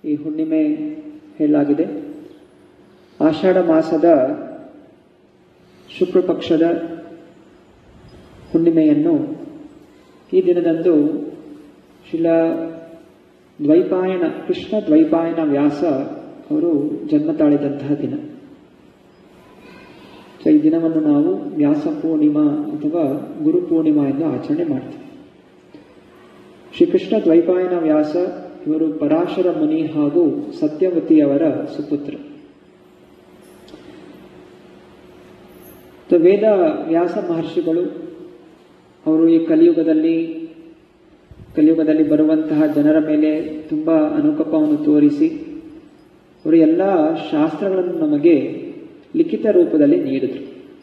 ಈ ಹುಣ್ಣಿಮೆ ಹೇಳಲಾಗಿದೆ ಆಷಾಢ ಮಾಸದ ಶುಕ್ಲ ಪಕ್ಷದ ಹುಣ್ಣಿಮೆಯನ್ನು ಈ ದಿನದಂದು ಶಿಲ ದ್ವೈಪಾಯನ ಕೃಷ್ಣ ದ್ವೈಪಾಯನ ವ್ಯಾಸ ಅವರು ಜನ್ಮ ತಾಳಿದಂತಹ ದಿನ ಸೊ ಈ ದಿನವನ್ನು ನಾವು ವ್ಯಾಸ ಪೂರ್ಣಿಮಾ ಅಥವಾ ಗುರು ಪೂರ್ಣಿಮಾ ಎಂದು ಆಚರಣೆ ಮಾಡ್ತೀವಿ ಶ್ರೀಕೃಷ್ಣ ದ್ವೈಪಾಯನ ವ್ಯಾಸ ಇವರು ಪರಾಶರ ಮುನಿ ಹಾಗೂ ಸತ್ಯವತಿಯವರ ಸುಪುತ್ರ ವೇದ ವ್ಯಾಸ ಮಹರ್ಷಿಗಳು ಅವರು ಈ ಕಲಿಯುಗದಲ್ಲಿ ಕಲಿಯುಗದಲ್ಲಿ ಬರುವಂತಹ ಜನರ ಮೇಲೆ ತುಂಬ ಅನುಕಂಪವನ್ನು ತೋರಿಸಿ ಅವರು ಎಲ್ಲ ಶಾಸ್ತ್ರಗಳನ್ನು ನಮಗೆ ಲಿಖಿತ ರೂಪದಲ್ಲಿ ನೀಡಿದರು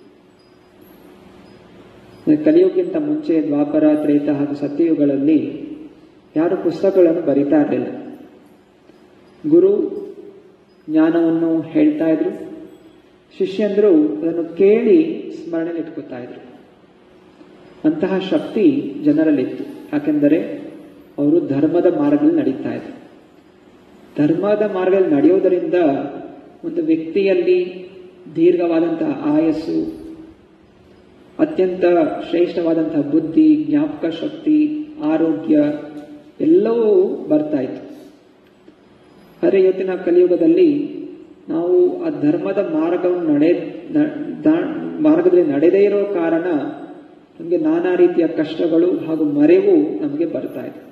ಕಲಿಯುಗಕ್ಕಿಂತ ಮುಂಚೆ ದ್ವಾಪರ ತ್ರೇತ ಹಾಗೂ ಸತ್ಯಯುಗಗಳಲ್ಲಿ ಯಾರು ಪುಸ್ತಕಗಳನ್ನು ಬರಿತಾ ಇರಲಿಲ್ಲ ಗುರು ಜ್ಞಾನವನ್ನು ಹೇಳ್ತಾ ಇದ್ರು ಶಿಷ್ಯಂದರು ಅದನ್ನು ಕೇಳಿ ಸ್ಮರಣೆಯಲ್ಲಿ ಇಟ್ಕೋತಾ ಇದ್ರು ಅಂತಹ ಶಕ್ತಿ ಜನರಲ್ಲಿತ್ತು ಯಾಕೆಂದರೆ ಅವರು ಧರ್ಮದ ಮಾರ್ಗದಲ್ಲಿ ನಡೀತಾ ಇದ್ರು ಧರ್ಮದ ಮಾರ್ಗದಲ್ಲಿ ನಡೆಯೋದರಿಂದ ಒಂದು ವ್ಯಕ್ತಿಯಲ್ಲಿ ದೀರ್ಘವಾದಂತಹ ಆಯಸ್ಸು ಅತ್ಯಂತ ಶ್ರೇಷ್ಠವಾದಂತಹ ಬುದ್ಧಿ ಜ್ಞಾಪಕ ಶಕ್ತಿ ಆರೋಗ್ಯ ಎಲ್ಲವೂ ಬರ್ತಾ ಇತ್ತು ಆದರೆ ಇವತ್ತಿನ ಕಲಿಯುಗದಲ್ಲಿ ನಾವು ಆ ಧರ್ಮದ ಮಾರ್ಗವನ್ನು ನಡೆ ಮಾರ್ಗದಲ್ಲಿ ನಡೆದೇ ಇರೋ ಕಾರಣ ನಮಗೆ ನಾನಾ ರೀತಿಯ ಕಷ್ಟಗಳು ಹಾಗೂ ಮರೆವು ನಮಗೆ ಬರ್ತಾ ಇದೆ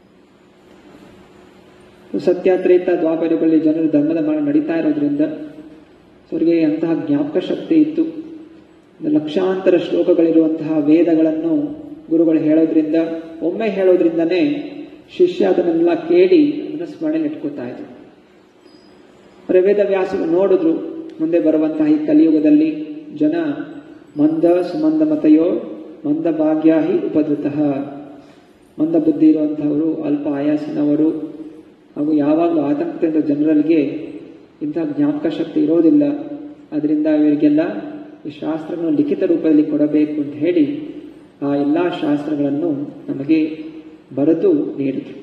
ಸತ್ಯಾತ್ರೇತ ದ್ವಾಪರಗಳಲ್ಲಿ ಜನರು ಧರ್ಮದ ಮಾರ್ಗ ನಡೀತಾ ಇರೋದ್ರಿಂದ ಅವರಿಗೆ ಅಂತಹ ಜ್ಞಾಪಕ ಶಕ್ತಿ ಇತ್ತು ಲಕ್ಷಾಂತರ ಶ್ಲೋಕಗಳಿರುವಂತಹ ವೇದಗಳನ್ನು ಗುರುಗಳು ಹೇಳೋದ್ರಿಂದ ಒಮ್ಮೆ ಹೇಳೋದ್ರಿಂದನೇ ಶಿಷ್ಯ ಅದನ್ನೆಲ್ಲ ಕೇಳಿ ಅದನ್ನು ಸ್ಮರಣೆಯಲ್ಲಿ ಇಟ್ಕೋತಾ ಇದ್ರು ವೇದ ವ್ಯಾಸರು ನೋಡಿದ್ರು ಮುಂದೆ ಬರುವಂತಹ ಈ ಕಲಿಯುಗದಲ್ಲಿ ಜನ ಮಂದ ಸುಮಂದ ಮತಯೋ ಮಂದ ಭಾಗ್ಯಾಹಿ ಉಪದ್ರುತಃ ಮಂದ ಬುದ್ಧಿ ಇರುವಂತಹವರು ಅಲ್ಪ ಆಯಾಸಿನವರು ಹಾಗೂ ಯಾವಾಗಲೂ ಆತಂಕದಿಂದ ಜನರಲ್ಲಿಗೆ ಇಂತಹ ಜ್ಞಾಪಕ ಶಕ್ತಿ ಇರೋದಿಲ್ಲ ಅದರಿಂದ ಇವರಿಗೆಲ್ಲ ಈ ಶಾಸ್ತ್ರಗಳನ್ನು ಲಿಖಿತ ರೂಪದಲ್ಲಿ ಕೊಡಬೇಕು ಅಂತ ಹೇಳಿ ಆ ಎಲ್ಲ ಶಾಸ್ತ್ರಗಳನ್ನು ನಮಗೆ ಬರೆದು ನೀಡಿದರು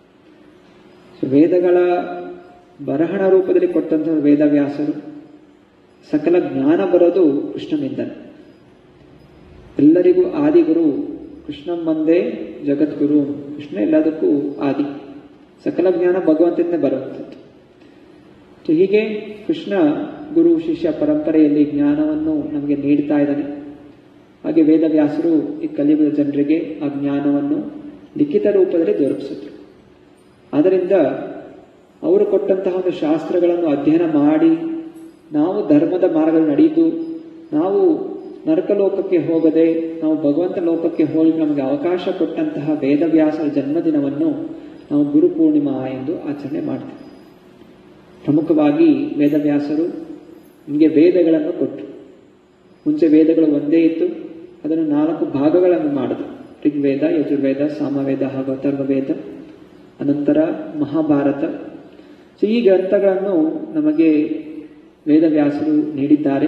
ವೇದಗಳ ಬರಹಣ ರೂಪದಲ್ಲಿ ಕೊಟ್ಟಂತಹ ವೇದವ್ಯಾಸರು ಸಕಲ ಜ್ಞಾನ ಬರೋದು ಕೃಷ್ಣನಿಂದಲೇ ಎಲ್ಲರಿಗೂ ಆದಿಗುರು ಕೃಷ್ಣ ಮಂದೇ ಜಗದ್ಗುರು ಕೃಷ್ಣ ಎಲ್ಲದಕ್ಕೂ ಆದಿ ಸಕಲ ಜ್ಞಾನ ಭಗವಂತನಿಂದ ಬರುವಂಥದ್ದು ಸೊ ಹೀಗೆ ಕೃಷ್ಣ ಗುರು ಶಿಷ್ಯ ಪರಂಪರೆಯಲ್ಲಿ ಜ್ಞಾನವನ್ನು ನಮಗೆ ನೀಡ್ತಾ ಇದ್ದಾನೆ ಹಾಗೆ ವೇದವ್ಯಾಸರು ಈ ಕಲಿಯುಗದ ಜನರಿಗೆ ಆ ಜ್ಞಾನವನ್ನು ಲಿಖಿತ ರೂಪದಲ್ಲಿ ದೊರಕಿಸಿದ್ರು ಆದ್ದರಿಂದ ಅವರು ಕೊಟ್ಟಂತಹ ಒಂದು ಶಾಸ್ತ್ರಗಳನ್ನು ಅಧ್ಯಯನ ಮಾಡಿ ನಾವು ಧರ್ಮದ ಮಾರ್ಗ ನಡೆದು ನಾವು ನರಕಲೋಕಕ್ಕೆ ಹೋಗದೆ ನಾವು ಭಗವಂತ ಲೋಕಕ್ಕೆ ಹೋಗಿ ನಮಗೆ ಅವಕಾಶ ಕೊಟ್ಟಂತಹ ವೇದವ್ಯಾಸರ ಜನ್ಮದಿನವನ್ನು ನಾವು ಗುರು ಪೂರ್ಣಿಮಾ ಎಂದು ಆಚರಣೆ ಮಾಡ್ತೇವೆ ಪ್ರಮುಖವಾಗಿ ವೇದವ್ಯಾಸರು ನಿಮಗೆ ವೇದಗಳನ್ನು ಕೊಟ್ಟರು ಮುಂಚೆ ವೇದಗಳು ಒಂದೇ ಇತ್ತು ಅದನ್ನು ನಾಲ್ಕು ಭಾಗಗಳನ್ನು ಮಾಡಿದ್ರು ಋಗ್ವೇದ ಯಜುರ್ವೇದ ಸಾಮವೇದ ಹಾಗೂ ಅಥರ್ವವೇದ ಅನಂತರ ಮಹಾಭಾರತ ಸೊ ಈ ಗ್ರಂಥಗಳನ್ನು ನಮಗೆ ವೇದವ್ಯಾಸರು ನೀಡಿದ್ದಾರೆ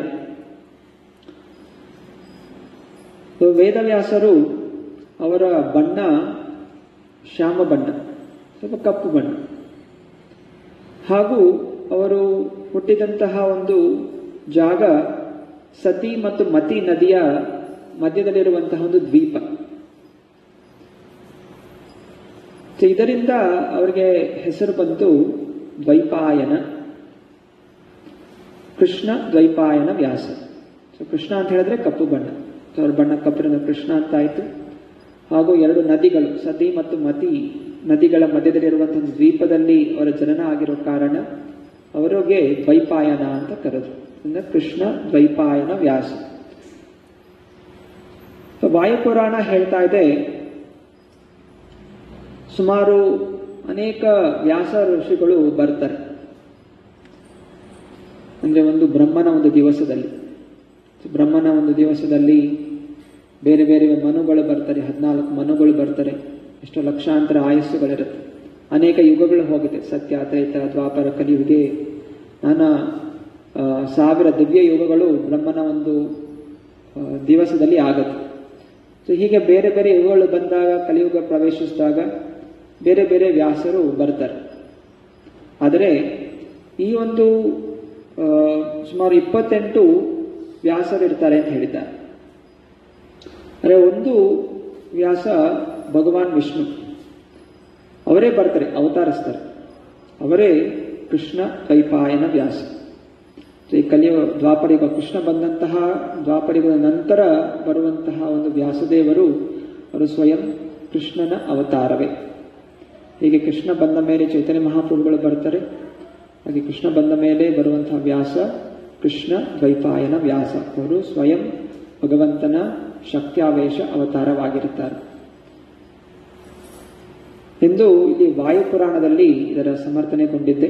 ವೇದವ್ಯಾಸರು ಅವರ ಬಣ್ಣ ಶ್ಯಾಮ ಬಣ್ಣ ಸ್ವಲ್ಪ ಕಪ್ಪು ಬಣ್ಣ ಹಾಗೂ ಅವರು ಹುಟ್ಟಿದಂತಹ ಒಂದು ಜಾಗ ಸತಿ ಮತ್ತು ಮತಿ ನದಿಯ ಮಧ್ಯದಲ್ಲಿರುವಂತಹ ಒಂದು ದ್ವೀಪ ಇದರಿಂದ ಅವರಿಗೆ ಹೆಸರು ಬಂತು ದ್ವೈಪಾಯನ ಕೃಷ್ಣ ದ್ವೈಪಾಯನ ವ್ಯಾಸ ಸೊ ಕೃಷ್ಣ ಅಂತ ಹೇಳಿದ್ರೆ ಕಪ್ಪು ಬಣ್ಣ ಸೊ ಅವ್ರ ಬಣ್ಣ ಕಪ್ಪಿನ ಕೃಷ್ಣ ಅಂತ ಆಯ್ತು ಹಾಗೂ ಎರಡು ನದಿಗಳು ಸತಿ ಮತ್ತು ಮತಿ ನದಿಗಳ ಮಧ್ಯದಲ್ಲಿರುವಂತಹ ಒಂದು ದ್ವೀಪದಲ್ಲಿ ಅವರ ಜನನ ಆಗಿರೋ ಕಾರಣ ಅವರಿಗೆ ದ್ವೈಪಾಯನ ಅಂತ ಕರೆದ್ರು ಅಂದ್ರೆ ಕೃಷ್ಣ ದ್ವೈಪಾಯನ ವ್ಯಾಸ ವಾಯುಪುರಾಣ ಹೇಳ್ತಾ ಇದೆ ಸುಮಾರು ಅನೇಕ ವ್ಯಾಸ ಋಷಿಗಳು ಬರ್ತಾರೆ ಅಂದ್ರೆ ಒಂದು ಬ್ರಹ್ಮನ ಒಂದು ದಿವಸದಲ್ಲಿ ಬ್ರಹ್ಮನ ಒಂದು ದಿವಸದಲ್ಲಿ ಬೇರೆ ಬೇರೆ ಮನುಗಳು ಬರ್ತಾರೆ ಹದಿನಾಲ್ಕು ಮನುಗಳು ಬರ್ತಾರೆ ಎಷ್ಟೋ ಲಕ್ಷಾಂತರ ಆಯಸ್ಸುಗಳಿರುತ್ತೆ ಅನೇಕ ಯುಗಗಳು ಹೋಗಿದೆ ಸತ್ಯ ತ್ರೇತ ದ್ವಾಪರ ಕಲಿಯುಗೆ ನಾನಾ ಸಾವಿರ ದಿವ್ಯ ಯುಗಗಳು ಬ್ರಹ್ಮನ ಒಂದು ದಿವಸದಲ್ಲಿ ಆಗತ್ತೆ ಸೊ ಹೀಗೆ ಬೇರೆ ಬೇರೆ ಯುಗಗಳು ಬಂದಾಗ ಕಲಿಯುಗ ಪ್ರವೇಶಿಸಿದಾಗ ಬೇರೆ ಬೇರೆ ವ್ಯಾಸರು ಬರ್ತಾರೆ ಆದರೆ ಈ ಒಂದು ಆ, ಸುಮಾರು ಇಪ್ಪತ್ತೆಂಟು ವ್ಯಾಸರಿರ್ತಾರೆ ಅಂತ ಹೇಳಿದ್ದಾರೆ ಅಂದರೆ ಒಂದು ವ್ಯಾಸ ಭಗವಾನ್ ವಿಷ್ಣು ಅವರೇ ಬರ್ತಾರೆ ಅವತಾರಿಸ್ತಾರೆ ಅವರೇ ಕೃಷ್ಣ ಕೈಪಾಯನ ವ್ಯಾಸ ಸೊ ಈ ಕಲಿಯ ದ್ವಾಪರಿಗ ಕೃಷ್ಣ ಬಂದಂತಹ ದ್ವಾಪರಿಗದ ನಂತರ ಬರುವಂತಹ ಒಂದು ವ್ಯಾಸದೇವರು ಅವರು ಸ್ವಯಂ ಕೃಷ್ಣನ ಅವತಾರವೇ ಹೀಗೆ ಕೃಷ್ಣ ಬಂದ ಮೇಲೆ ಚೈತನ್ಯ ಮಹಾಪ್ರಭುಗಳು ಬರ್ತಾರೆ ಹಾಗೆ ಕೃಷ್ಣ ಬಂದ ಮೇಲೆ ಬರುವಂತಹ ವ್ಯಾಸ ಕೃಷ್ಣ ದ್ವೈಪಾಯನ ವ್ಯಾಸ ಅವರು ಸ್ವಯಂ ಭಗವಂತನ ಶಕ್ತ್ಯಾವೇಶ ಅವತಾರವಾಗಿರುತ್ತಾರೆ ಎಂದು ಇಲ್ಲಿ ವಾಯುಪುರಾಣದಲ್ಲಿ ಇದರ ಸಮರ್ಥನೆಗೊಂಡಿದ್ದೆ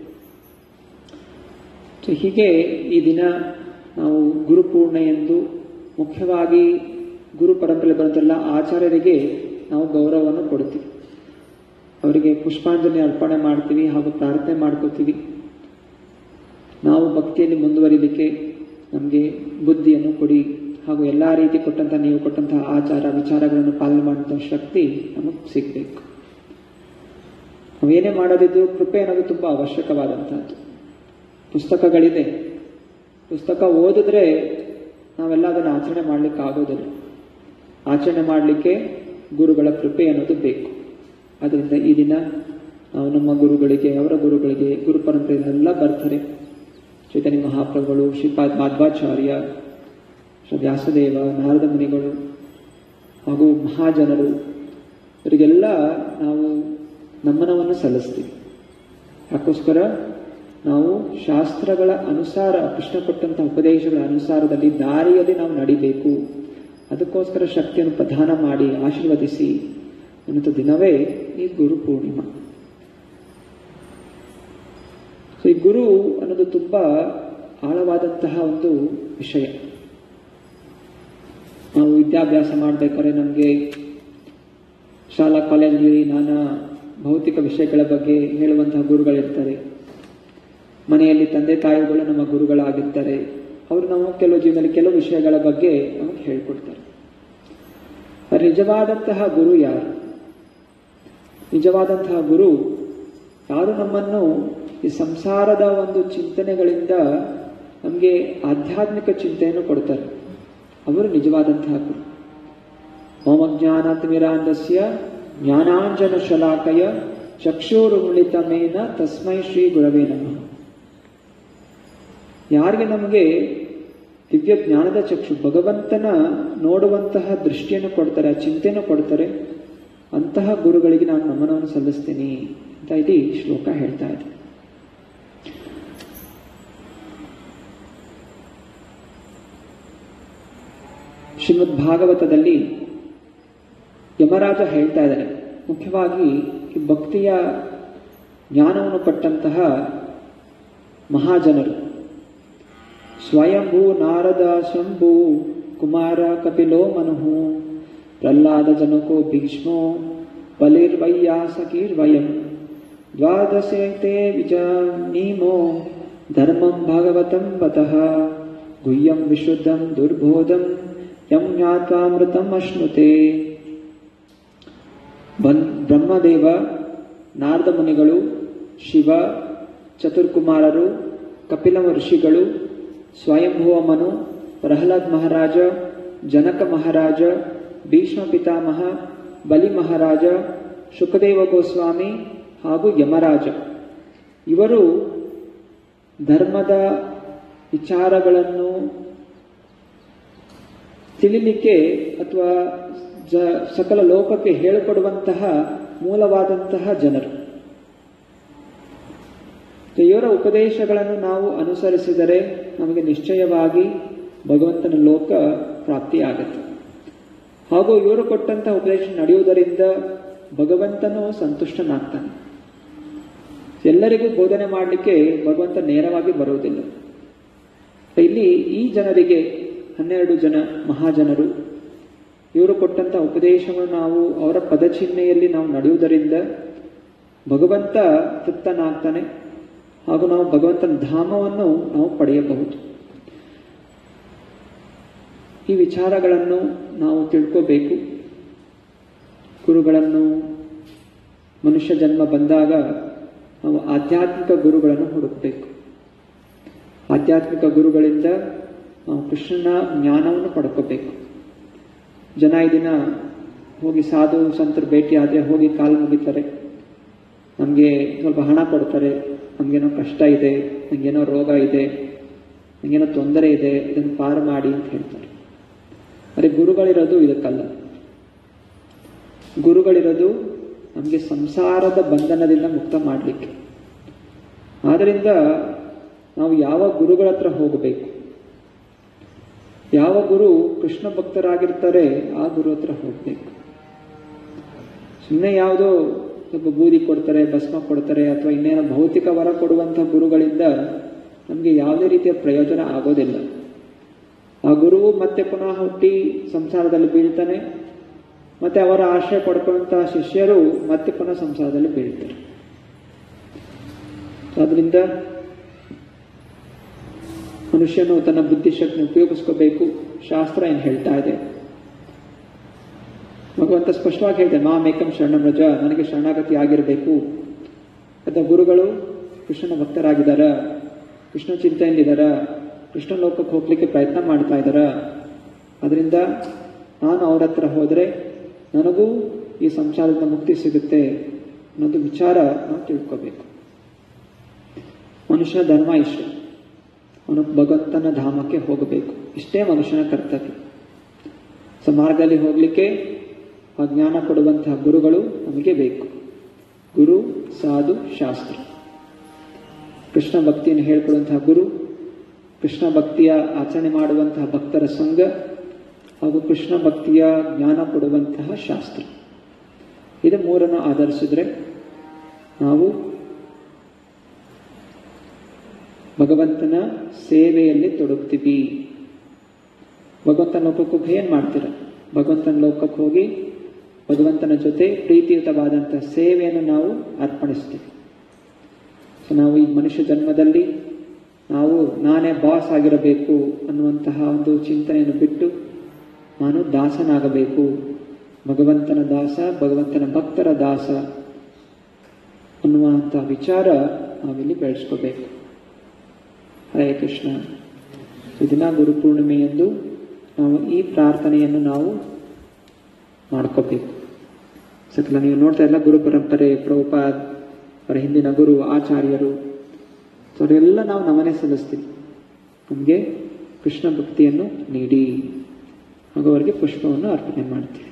ಸೊ ಹೀಗೆ ಈ ದಿನ ನಾವು ಗುರುಪೂರ್ಣ ಎಂದು ಮುಖ್ಯವಾಗಿ ಗುರು ಪರಂಪರೆ ಬರುತ್ತಲ್ಲ ಆಚಾರ್ಯರಿಗೆ ನಾವು ಗೌರವವನ್ನು ಕೊಡ್ತೀವಿ ಅವರಿಗೆ ಪುಷ್ಪಾಂಜಲಿ ಅರ್ಪಣೆ ಮಾಡ್ತೀವಿ ಹಾಗೂ ಪ್ರಾರ್ಥನೆ ಮಾಡ್ಕೋತೀವಿ ನಾವು ಭಕ್ತಿಯಲ್ಲಿ ಮುಂದುವರಿಲಿಕ್ಕೆ ನಮಗೆ ಬುದ್ಧಿಯನ್ನು ಕೊಡಿ ಹಾಗೂ ಎಲ್ಲ ರೀತಿ ಕೊಟ್ಟಂತಹ ನೀವು ಕೊಟ್ಟಂತಹ ಆಚಾರ ವಿಚಾರಗಳನ್ನು ಪಾಲನೆ ಮಾಡುವಂತಹ ಶಕ್ತಿ ನಮಗೆ ಸಿಗಬೇಕು ನಾವೇನೇ ಮಾಡೋದಿದ್ರು ಕೃಪೆ ಅನ್ನೋದು ತುಂಬ ಅವಶ್ಯಕವಾದಂತಹದ್ದು ಪುಸ್ತಕಗಳಿದೆ ಪುಸ್ತಕ ಓದಿದ್ರೆ ನಾವೆಲ್ಲ ಅದನ್ನು ಆಚರಣೆ ಮಾಡಲಿಕ್ಕೆ ಆಗೋದಿಲ್ಲ ಆಚರಣೆ ಮಾಡಲಿಕ್ಕೆ ಗುರುಗಳ ಕೃಪೆ ಅನ್ನೋದು ಬೇಕು ಅದರಿಂದ ಈ ದಿನ ನಾವು ನಮ್ಮ ಗುರುಗಳಿಗೆ ಅವರ ಗುರುಗಳಿಗೆ ಗುರು ಪರಂಪರೆಯಲ್ಲೆಲ್ಲ ಬರ್ತಾರೆ ಚೈತನ್ಯ ಮಹಾಪ್ರಭುಗಳು ಶ್ರೀಪಾದ್ ಮಾಧ್ವಾಚಾರ್ಯ ಶ್ರೀ ವ್ಯಾಸದೇವ ನಾರದ ಮುನಿಗಳು ಹಾಗೂ ಮಹಾಜನರು ಇವರಿಗೆಲ್ಲ ನಾವು ನಮನವನ್ನು ಸಲ್ಲಿಸ್ತೀವಿ ಯಾಕೋಸ್ಕರ ನಾವು ಶಾಸ್ತ್ರಗಳ ಅನುಸಾರ ಕೃಷ್ಣ ಕೊಟ್ಟಂತಹ ಉಪದೇಶಗಳ ಅನುಸಾರದಲ್ಲಿ ದಾರಿಯಲ್ಲಿ ನಾವು ನಡಿಬೇಕು ಅದಕ್ಕೋಸ್ಕರ ಶಕ್ತಿಯನ್ನು ಪ್ರದಾನ ಮಾಡಿ ಆಶೀರ್ವದಿಸಿ ಅನ್ನುವಂಥ ದಿನವೇ ಈ ಗುರು ಪೂರ್ಣಿಮಾ ಸೊ ಈ ಗುರು ಅನ್ನೋದು ತುಂಬಾ ಆಳವಾದಂತಹ ಒಂದು ವಿಷಯ ನಾವು ವಿದ್ಯಾಭ್ಯಾಸ ಮಾಡಬೇಕಾದ್ರೆ ನಮಗೆ ಶಾಲಾ ಕಾಲೇಜಲ್ಲಿ ನಾನಾ ಭೌತಿಕ ವಿಷಯಗಳ ಬಗ್ಗೆ ಹೇಳುವಂತಹ ಗುರುಗಳಿರ್ತಾರೆ ಮನೆಯಲ್ಲಿ ತಂದೆ ತಾಯಿಗಳು ನಮ್ಮ ಗುರುಗಳಾಗಿರ್ತಾರೆ ಅವರು ನಮ್ಮ ಕೆಲವು ಜೀವನದಲ್ಲಿ ಕೆಲವು ವಿಷಯಗಳ ಬಗ್ಗೆ ನಮಗೆ ಹೇಳ್ಕೊಡ್ತಾರೆ ಆದರೆ ನಿಜವಾದಂತಹ ಗುರು ಯಾರು ನಿಜವಾದಂತಹ ಗುರು ಯಾರು ನಮ್ಮನ್ನು ಈ ಸಂಸಾರದ ಒಂದು ಚಿಂತನೆಗಳಿಂದ ನಮಗೆ ಆಧ್ಯಾತ್ಮಿಕ ಚಿಂತೆಯನ್ನು ಕೊಡ್ತಾರೆ ಅವರು ನಿಜವಾದಂತಹ ಗುರು ಓಮಜ್ಞಾನಾತ್ಮಿರಾಂಧಸ್ಯ ಜ್ಞಾನಾಂಜನ ಶಲಾಕಯ ಚಕ್ಷುರುಮಿಳಿತಮೇನ ತಸ್ಮೈ ಶ್ರೀ ಗುರವೇ ನಮಃ ಯಾರಿಗೆ ನಮಗೆ ದಿವ್ಯ ಜ್ಞಾನದ ಚಕ್ಷು ಭಗವಂತನ ನೋಡುವಂತಹ ದೃಷ್ಟಿಯನ್ನು ಕೊಡ್ತಾರೆ ಆ ಚಿಂತೆಯನ್ನು ಕೊಡ್ತಾರೆ ಅಂತಹ ಗುರುಗಳಿಗೆ ನಾನು ನಮನವನ್ನು ಸಲ್ಲಿಸ್ತೀನಿ ಅಂತ ಇಲ್ಲಿ ಶ್ಲೋಕ ಹೇಳ್ತಾ ಇದೆ ಶ್ರೀಮದ್ ಭಾಗವತದಲ್ಲಿ ಯಮರಾಜ ಹೇಳ್ತಾ ಇದ್ದಾರೆ ಮುಖ್ಯವಾಗಿ ಈ ಭಕ್ತಿಯ ಜ್ಞಾನವನ್ನು ಪಟ್ಟಂತಹ ಮಹಾಜನರು ಸ್ವಯಂಭೂ ನಾರದ ಶಂಭು ಕುಮಾರ ಕಪಿಲೋ ಮನುಹು ಪ್ರಹ್ಲಾದ ಜನಕೋ ಭೀಷ್ಮೋ ಬಲಿರ್ವಯ್ಯಾಸಕೀರ್ವಯಂ ದ್ವಾದಶೇತೆ ವಿಜಾನೀಮೋ ಧರ್ಮಂ ಭಾಗವತಂ ವತಃ ಗುಹ್ಯಂ ವಿಶುದ್ಧಂ ದುರ್ಬೋಧಂ ಯಂ ಜ್ಞಾತ್ವಾಮೃತಂ ಅಶ್ನುತೆ ಬನ್ ಬ್ರಹ್ಮದೇವ ನಾರದ ಮುನಿಗಳು ಶಿವ ಚತುರ್ಕುಮಾರರು ಕಪಿಲ ಋಷಿಗಳು ಸ್ವಯಂಭುವ ಮನು ಪ್ರಹ್ಲಾದ್ ಮಹಾರಾಜ ಜನಕ ಮಹಾರಾಜ ಭೀಷ್ಮ ಪಿತಾಮಹ ಬಲಿ ಮಹಾರಾಜ ಶುಕದೇವ ಗೋಸ್ವಾಮಿ ಹಾಗೂ ಯಮರಾಜ ಇವರು ಧರ್ಮದ ವಿಚಾರಗಳನ್ನು ತಿಳಿಲಿಕ್ಕೆ ಅಥವಾ ಜ ಸಕಲ ಲೋಕಕ್ಕೆ ಹೇಳಿಕೊಡುವಂತಹ ಮೂಲವಾದಂತಹ ಜನರು ಇವರ ಉಪದೇಶಗಳನ್ನು ನಾವು ಅನುಸರಿಸಿದರೆ ನಮಗೆ ನಿಶ್ಚಯವಾಗಿ ಭಗವಂತನ ಲೋಕ ಪ್ರಾಪ್ತಿಯಾಗುತ್ತೆ ಹಾಗೂ ಇವರು ಕೊಟ್ಟಂತಹ ಉಪದೇಶ ನಡೆಯುವುದರಿಂದ ಭಗವಂತನು ಸಂತುಷ್ಟನಾಗ್ತಾನೆ ಎಲ್ಲರಿಗೂ ಬೋಧನೆ ಮಾಡಲಿಕ್ಕೆ ಭಗವಂತ ನೇರವಾಗಿ ಬರುವುದಿಲ್ಲ ಇಲ್ಲಿ ಈ ಜನರಿಗೆ ಹನ್ನೆರಡು ಜನ ಮಹಾಜನರು ಇವರು ಕೊಟ್ಟಂತಹ ಉಪದೇಶವನ್ನು ನಾವು ಅವರ ಪದಚಿಹ್ನೆಯಲ್ಲಿ ನಾವು ನಡೆಯುವುದರಿಂದ ಭಗವಂತ ತೃಪ್ತನಾಗ್ತಾನೆ ಹಾಗೂ ನಾವು ಭಗವಂತನ ಧಾಮವನ್ನು ನಾವು ಪಡೆಯಬಹುದು ಈ ವಿಚಾರಗಳನ್ನು ನಾವು ತಿಳ್ಕೋಬೇಕು ಗುರುಗಳನ್ನು ಮನುಷ್ಯ ಜನ್ಮ ಬಂದಾಗ ನಾವು ಆಧ್ಯಾತ್ಮಿಕ ಗುರುಗಳನ್ನು ಹುಡುಕಬೇಕು ಆಧ್ಯಾತ್ಮಿಕ ಗುರುಗಳಿಂದ ನಾವು ಕೃಷ್ಣನ ಜ್ಞಾನವನ್ನು ಪಡ್ಕೋಬೇಕು ಜನ ಈ ದಿನ ಹೋಗಿ ಸಾಧು ಸಂತರು ಭೇಟಿ ಆದರೆ ಹೋಗಿ ಕಾಲು ಮುಗಿತಾರೆ ನಮಗೆ ಸ್ವಲ್ಪ ಹಣ ಕೊಡ್ತಾರೆ ನಮಗೇನೋ ಕಷ್ಟ ಇದೆ ನನಗೇನೋ ರೋಗ ಇದೆ ನನಗೇನೋ ತೊಂದರೆ ಇದೆ ಇದನ್ನು ಪಾರು ಮಾಡಿ ಅಂತ ಹೇಳ್ತಾರೆ ಅದೇ ಗುರುಗಳಿರೋದು ಇದಕ್ಕಲ್ಲ ಗುರುಗಳಿರೋದು ನಮಗೆ ಸಂಸಾರದ ಬಂಧನದಿಂದ ಮುಕ್ತ ಮಾಡಲಿಕ್ಕೆ ಆದ್ದರಿಂದ ನಾವು ಯಾವ ಗುರುಗಳ ಹತ್ರ ಹೋಗಬೇಕು ಯಾವ ಗುರು ಕೃಷ್ಣ ಭಕ್ತರಾಗಿರ್ತಾರೆ ಆ ಗುರು ಹತ್ರ ಹೋಗಬೇಕು ಸುಮ್ಮನೆ ಯಾವುದೋ ಸ್ವಲ್ಪ ಬೂದಿ ಕೊಡ್ತಾರೆ ಭಸ್ಮ ಕೊಡ್ತಾರೆ ಅಥವಾ ಇನ್ನೇನೋ ಭೌತಿಕ ವರ ಕೊಡುವಂಥ ಗುರುಗಳಿಂದ ನಮಗೆ ಯಾವುದೇ ರೀತಿಯ ಪ್ರಯೋಜನ ಆಗೋದಿಲ್ಲ ಆ ಗುರುವು ಮತ್ತೆ ಪುನಃ ಹುಟ್ಟಿ ಸಂಸಾರದಲ್ಲಿ ಬೀಳ್ತಾನೆ ಮತ್ತೆ ಅವರ ಆಶ್ರಯ ಪಡ್ಕೊಳ್ಳುವಂತಹ ಶಿಷ್ಯರು ಮತ್ತೆ ಪುನಃ ಸಂಸಾರದಲ್ಲಿ ಬೀಳ್ತಾರೆ ಆದ್ರಿಂದ ಮನುಷ್ಯನು ತನ್ನ ಬುದ್ಧಿಶಕ್ತಿ ಉಪಯೋಗಿಸ್ಕೋಬೇಕು ಶಾಸ್ತ್ರ ಏನು ಹೇಳ್ತಾ ಇದೆ ಭಗವಂತ ಸ್ಪಷ್ಟವಾಗಿ ಹೇಳಿದೆ ಮಾಮೇಕಂ ಶರಣಂ ರಜ ನನಗೆ ಶರಣಾಗತಿ ಆಗಿರಬೇಕು ಅಥವಾ ಗುರುಗಳು ಕೃಷ್ಣನ ಭಕ್ತರಾಗಿದ್ದಾರ ಕೃಷ್ಣ ಚಿಂತೆಯಲ್ಲಿದ್ದಾರ ಕೃಷ್ಣ ಲೋಕಕ್ಕೆ ಹೋಗ್ಲಿಕ್ಕೆ ಪ್ರಯತ್ನ ಮಾಡ್ತಾ ಇದ್ದಾರ ಅದರಿಂದ ನಾನು ಅವ್ರ ಹತ್ರ ಹೋದರೆ ನನಗೂ ಈ ಸಂಸಾರದ ಮುಕ್ತಿ ಸಿಗುತ್ತೆ ಅನ್ನೋದು ವಿಚಾರ ನಾವು ತಿಳ್ಕೋಬೇಕು ಮನುಷ್ಯನ ಧರ್ಮ ಇಷ್ಟ ಅವನು ಭಗವಂತನ ಧಾಮಕ್ಕೆ ಹೋಗಬೇಕು ಇಷ್ಟೇ ಮನುಷ್ಯನ ಕರ್ತವ್ಯ ಸೊ ಮಾರ್ಗದಲ್ಲಿ ಹೋಗಲಿಕ್ಕೆ ಆ ಜ್ಞಾನ ಕೊಡುವಂತಹ ಗುರುಗಳು ನಮಗೆ ಬೇಕು ಗುರು ಸಾಧು ಶಾಸ್ತ್ರ ಕೃಷ್ಣ ಭಕ್ತಿಯನ್ನು ಹೇಳ್ಕೊಡುವಂತಹ ಗುರು ಕೃಷ್ಣ ಭಕ್ತಿಯ ಆಚರಣೆ ಮಾಡುವಂತಹ ಭಕ್ತರ ಸಂಘ ಹಾಗೂ ಕೃಷ್ಣ ಭಕ್ತಿಯ ಜ್ಞಾನ ಕೊಡುವಂತಹ ಶಾಸ್ತ್ರ ಇದು ಮೂರನ್ನು ಆಧರಿಸಿದ್ರೆ ನಾವು ಭಗವಂತನ ಸೇವೆಯಲ್ಲಿ ತೊಡಗ್ತೀವಿ ಭಗವಂತನ ಲೋಕಕ್ಕೆ ಹೋಗಿ ಏನು ಮಾಡ್ತೀರ ಭಗವಂತನ ಲೋಕಕ್ಕೆ ಹೋಗಿ ಭಗವಂತನ ಜೊತೆ ಪ್ರೀತಿಯುತವಾದಂತಹ ಸೇವೆಯನ್ನು ನಾವು ಅರ್ಪಣಿಸ್ತೀವಿ ಸೊ ನಾವು ಈ ಮನುಷ್ಯ ಜನ್ಮದಲ್ಲಿ ನಾವು ನಾನೇ ಬಾಸ್ ಆಗಿರಬೇಕು ಅನ್ನುವಂತಹ ಒಂದು ಚಿಂತನೆಯನ್ನು ಬಿಟ್ಟು ನಾನು ದಾಸನಾಗಬೇಕು ಭಗವಂತನ ದಾಸ ಭಗವಂತನ ಭಕ್ತರ ದಾಸ ಅನ್ನುವಂತಹ ವಿಚಾರ ನಾವಿಲ್ಲಿ ಬೆಳೆಸ್ಕೋಬೇಕು ಹರೇ ಕೃಷ್ಣ ದಿನ ಗುರುಪೂರ್ಣಿಮೆಯಂದು ನಾವು ಈ ಪ್ರಾರ್ಥನೆಯನ್ನು ನಾವು ಮಾಡ್ಕೋಬೇಕು ಸಕಲ ನೀವು ನೋಡ್ತಾ ಇಲ್ಲ ಗುರು ಪರಂಪರೆ ಪ್ರಭುಪಾದ್ ಅವರ ಹಿಂದಿನ ಗುರು ಆಚಾರ್ಯರು ಸೊ ಅವರೆಲ್ಲ ನಾವು ನಮನೆ ಸಲ್ಲಿಸ್ತೀವಿ ನಮಗೆ ಕೃಷ್ಣ ಭಕ್ತಿಯನ್ನು ನೀಡಿ ಹಾಗೂ ಅವರಿಗೆ ಪುಷ್ಪವನ್ನು ಅರ್ಪಣೆ ಮಾಡ್ತೀವಿ